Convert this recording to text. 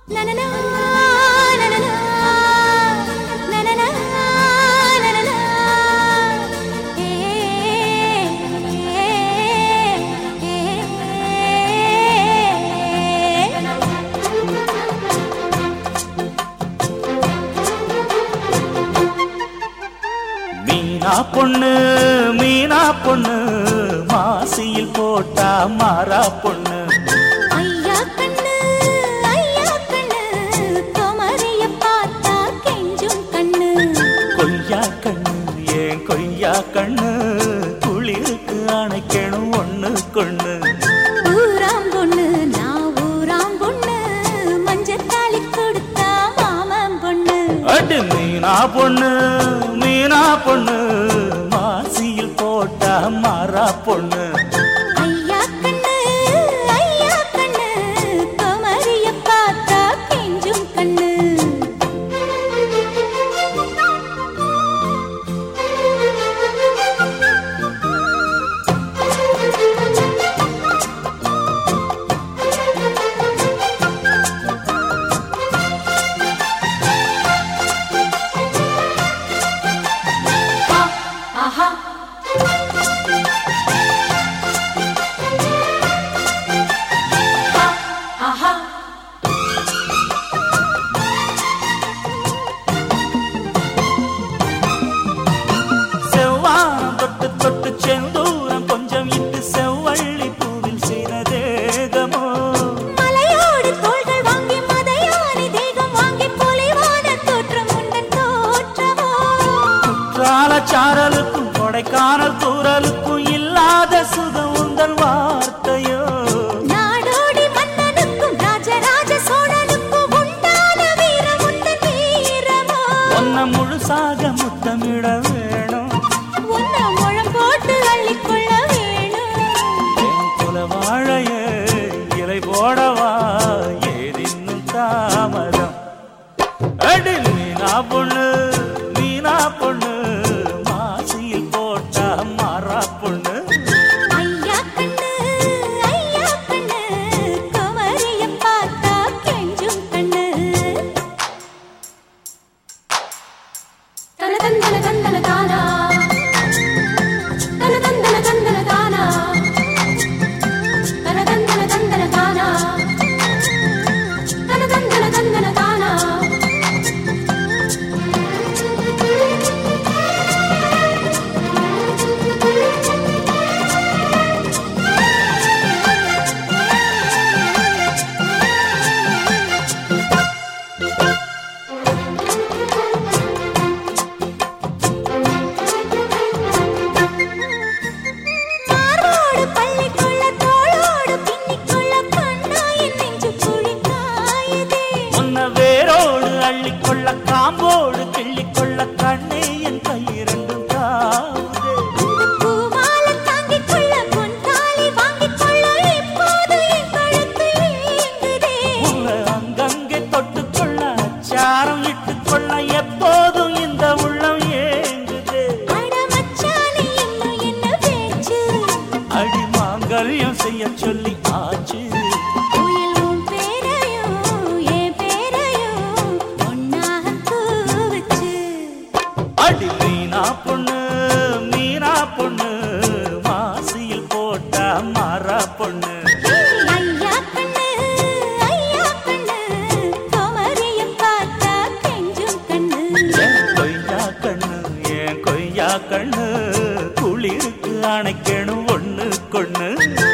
நனனா, நனனா, நனனா, நனனா. ஏ, ஏ, ஏ. மீனா பொண்ணு மீனா பொண்ணு மாசியில் போட்டா மாறா பொண்ணு ஐயா கண்ணு ஐயா கண்ணு குமரிய பார்த்தா கெஞ்சும் கண்ணு கொய்யா கண்ணு ஏன் கொய்யா கண்ணு குளிருக்கு அணைக்கணும் ஒண்ணு கொண்ணு ஊராம் பொண்ணு நான் ஊராம் பொண்ணு மஞ்சத்தாளி கொடுத்தா மாமன் பொண்ணு அடு மீனா பொண்ணு மீனா பொண்ணு மாசியில் போட்டா மாறா பொண்ணு ஐயா கண்ணு ஐயா கண்ணு குமரிய பார்த்தா கெஞ்சும் கண்ணு ஆஹா ஆஹா செவ்வானம் தொட்டு தொட்டு செந்தூரம் கொஞ்சம் இட்டு செவ்வள்ளி பூவில் செய்த தேகமோ மலையோடு தோள்கள் வாங்கி மதையானி தேகம் வாங்கி பொலிவான தோற்றம் உண்டன் தோற்றமோ குற்றால சாரலுக்கும் கொடைக்கானல் தூரலுக்கும் இல்லாத சுகம் உந்தன் வார்த்தையோ நாடோடி மன்னனுக்கும் ராஜராஜ சோழனுக்கும் உண்டான வீரம் உண்டன் வீரமோ ஒன்ன முழுசாக முத்தமிட வேணும் உன்னை முழம் போட்டு அள்ளிக்கொள்ள வேணும் என் குல வாழையே இலை போடவா ஏதின்னும் தாமதம் அடி மீனா பொண்ணு மீனா பொண்ணு மாசியில் போட்டா மாறா பொண்ணு ஐயா கண்ணு ஐயா கண்ணு குமரிய பார்த்தா கெஞ்சும் கண்ணு தன தந்தன தந்தன தானா தன தந்தன தந்தன தானா தன தந்தன தந்தன தானா தன தந்தன தந்தன தானா மார்போடு பள்ளிக்குள்ள தோளோடு பின்னிக்குள்ள கண்ணா என் நெஞ்சு குழி காயுதே உன்ன வேரோடு அள்ளிக்கொள்ள காம்போடு கிள்ளிக்கொள்ள கண்ணே என் கையிரண்டும் காவுதே இந்த பூமாலை தாங்கிக் கொள்ள பொன் தாலி வாங்கிக் கொள்ள இப்போது என் கழுத்து ஏங்குதே உன்னை அங்கங்கே தொட்டுக்கொள்ள அச்சாரம் இட்டுக்கொள்ள எப்போதும் இந்த உள்ளம் ஏங்குதே அட மச்சானே இன்னும் என்ன பேச்சு அடி மாங்கல்யம் செய்ய சொல்லி ஆச்சு குயில் உன் பேரையும் என் பேரையும் ஒன்னாக கூவச்சு அடி மீனா பொண்ணு மீனா பொண்ணு மாசியில் போட்டா மாறா பொண்ணு ஐயா கண்ணு ஐயா கண்ணு குமரிய பார்த்தா கெஞ்சும் கண்ணு என் கொய்யா கண்ணு என் கொய்யா கண்ணு குளிருக்கு அணைக்கணும் ஒண்ணு கொண்ணு